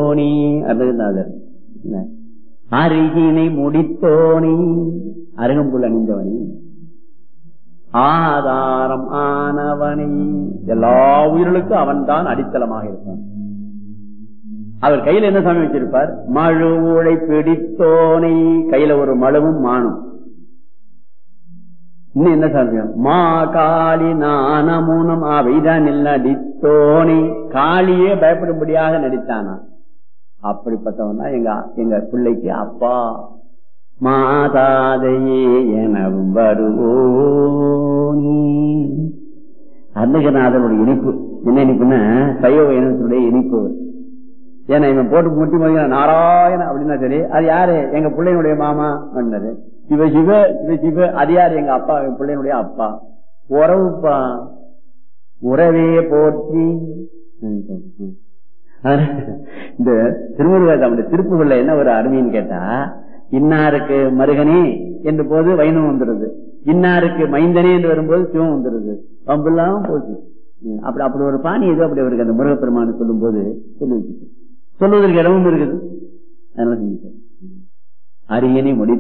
முடித்தோனி அருணகிரிநாதர் என்ன? அருகினை முடித்தோனி அருகம்புல் அணிந்தவனி ஆதாரம் ஆனவனை எல்லா உயிர்களுக்கும் அவன்தான் அடித்தளமாக இருப்பான் அவர் கையில என்ன சாமி வச்சிருப்பார் மழு ஊழை பிடித்தோனை கையில ஒரு மழுவும் மானும் இன்னும் என்ன சாமியம் மா காளி நானமூனம் அவைதான் நடித்தோனை காளியே பயப்படும்படியாக நடித்தானா அப்படிப்பட்டவன் தான் எங்க எங்க பிள்ளைக்கு அப்பா மாதாதையே எனவும் வருவோனி அருணகிரிநாதனுடைய இனிப்பு என்ன இனிப்புன்னா சைவ இனத்தினுடைய இனிப்பு ஏன்னா இவன் போட்டு முட்டி முடிக்கிற நாராயண அப்படின்னா சரி அது யாரு எங்க பிள்ளையினுடைய மாமா பண்ணது சிவ சிவ சிவ சிவ அது யாரு எங்க அப்பா என் பிள்ளையினுடைய அப்பா உறவுப்பா உறவே போற்றி இந்த திருமுருகாசாமி திருப்புகள்ல என்ன ஒரு அருமைன்னு கேட்டா இன்னாருக்கு மருகனே என்ற போது வைணவம் வந்துருது இன்னாருக்கு மைந்தனே என்று வரும்போது சிவம் வந்துருது பம்பெல்லாம் போச்சு அப்படி அப்படி ஒரு பாணி ஏதோ அப்படி அவருக்கு அந்த முருகப்பெருமானு சொல்லும் போது சொல்லி வச்சுட்டு சொல்வதற்கு இடமும் இருக்குது அதனால செஞ்சுட்டார். அரியணை முடி